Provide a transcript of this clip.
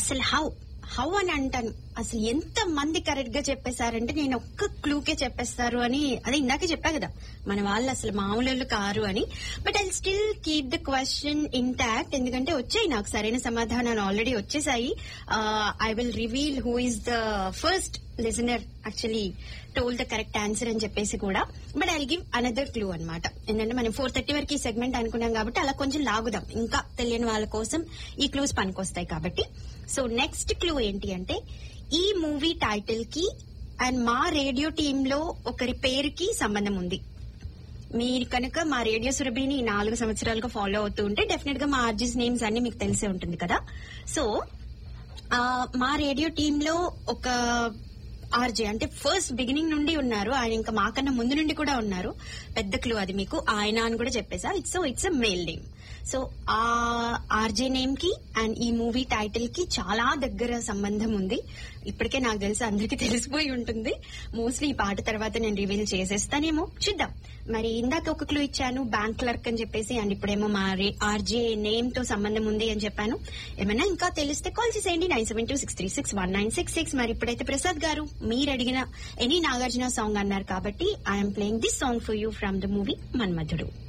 అసలు how how అని అంటాను అసలు ఎంత మంది కరెక్ట్ గా చెప్పేశారంటే నేను ఒక్క క్లూకే చెప్పేస్తారు అని అదే ఇందాకే చెప్పా కదా మన వాళ్ళు అసలు మామూలు కారు అని but I still keep the question intact ఎందుకంటే వచ్చాయి నాకు సరైన సమాధానాలు ఆల్రెడీ వచ్చేసాయి I will reveal who is the first listener actually told the correct answer అని చెప్పేసి కూడా but I give another clue అనమాట ఏంటంటే మనం ఫోర్ థర్టీ వరకు ఈ సెగ్మెంట్ అనుకున్నాం కాబట్టి అలా కొంచెం లాగుదాం ఇంకా తెలియని వాళ్ళ కోసం ఈ క్లూస్ పనికొస్తాయి కాబట్టి సో నెక్స్ట్ క్లూ ఏంటి అంటే ఈ మూవీ టైటిల్ కి అండ్ మా రేడియో టీమ్ లో ఒకరి పేరుకి సంబంధం ఉంది మీరు కనుక మా రేడియో సురభిని నాలుగు సంవత్సరాలుగా ఫాలో అవుతూ ఉంటే డెఫినెట్ గా మా ఆర్జిస్ నేమ్స్ అన్ని మీకు తెలిసే ఉంటుంది కదా సో ఆ, మా రేడియో టీమ్ లో ఒక ఆర్జే అంటే ఫస్ట్ బిగినింగ్ నుండి ఉన్నారు ఆయన ఇంకా మాకన్నా ముందు నుండి కూడా ఉన్నారు పెద్ద క్లూ అది మీకు ఆయన అని కూడా చెప్పేసా it's so it's uh male name so uh RJ name కి అండ్ ఈ మూవీ టైటిల్ కి చాలా దగ్గర సంబంధం ఉంది ఇప్పటికే నాకు తెలిసి అందరికీ తెలిసిపోయి ఉంటుంది మోస్ట్లీ ఈ పాట తర్వాత నేను రివీల్ చేసేస్తానేమో చూద్దాం మరి ఇందాక ఒక క్లూ ఇచ్చాను బ్యాంక్ క్లర్క్ అని చెప్పేసి అండ్ ఇప్పుడేమో మా ఆర్జే నేమ్ తో సంబంధం ఉంది అని చెప్పాను ఏమైనా ఇంకా తెలిస్తే కాల్ చేసేయండి nine seven two six three six one nine six six మరి ఇప్పుడైతే ప్రసాద్ గారు మీరు అడిగిన ఎనీ నాగార్జున సాంగ్ అన్నారు కాబట్టి I'm playing this song for you from the movie Manmadhudu